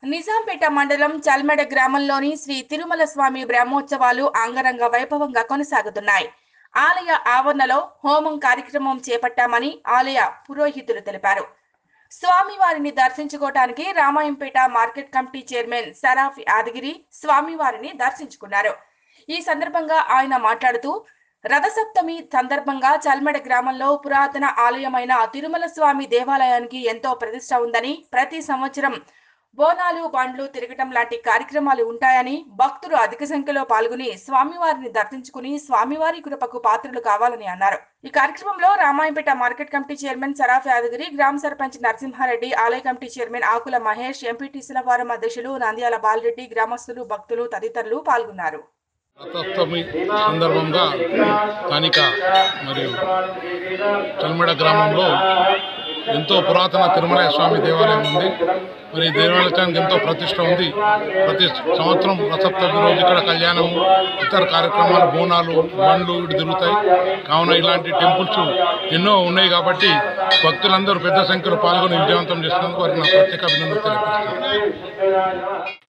నిజాంపేట మండలం చల్మెడ గ్రామంలోని శ్రీ తిరుమల స్వామి బ్రహ్మోత్సవాలు అంగరంగ వైభవంగా కొనసాగుతున్నాయి ఆలయ ఆవరణలో హోమం కార్యక్రమం చేపట్టామని ఆలయ పురోహితులు తెలిపారు స్వామివారిని దర్శించుకోవటానికి Ramayampet market committee chairman Saraf Yadagiri స్వామివారిని దర్శించుకున్నారు ఈ సందర్భంగా ఆయన మాట్లాడుతూ రథసప్తమి సందర్భంగా చల్మెడ గ్రామంలో పురాతన ఆలయమైన తిరుమల స్వామి దేవాలయానికి ఎంతో ప్రతిష్ట ఉందని ప్రతి సంవత్సరం బోనాలు బండ్లు తిరగటం లాంటి కార్యక్రమాలు ఉంటాయని భక్తులు అధిక సంఖ్యలో పాల్గొని స్వామివారిని దర్శించుకుని స్వామివారి కృపకు పాత్రలు కావాలని అన్నారు ఈ కార్యక్రమంలో Ramayampet market committee chairman Saraf Yadagiri గ్రామ సర్పంచ్ నరసింహారెడ్డి ఆలయ కమిటీ చైర్మన్ ఆకుల మహేష్ ఎంపీటీసీల ఫారం అధ్యక్షులు నంద్యాల బాలరెడ్డి గ్రామస్తులు భక్తులు తదితరులు పాల్గొన్నారు రథోత్సవి సందర్భంగా స్థానిక మరియు చల్మడ గ్రామంలో ఎంతో పురాతన తిరుమల స్వామి దేవాలయం ఉంది మరి ఈ దేవాలయానికి ఎంతో ప్రతిష్ట ఉంది ప్రతి సంవత్సరం రథసప్తమి రోజు ఇక్కడ కళ్యాణం ఇతర కార్యక్రమాలు బోనాలు బండ్లు ఇటు తిరుగుతాయి కావున ఇలాంటి టెంపుల్స్ ఎన్నో ఉన్నాయి కాబట్టి భక్తులందరూ పెద్ద సంఖ్యలో పాల్గొని విజయవంతం చేసినందుకు వారికి నా ప్రత్యేక అభినందనలు తెలియపరుస్తున్నాను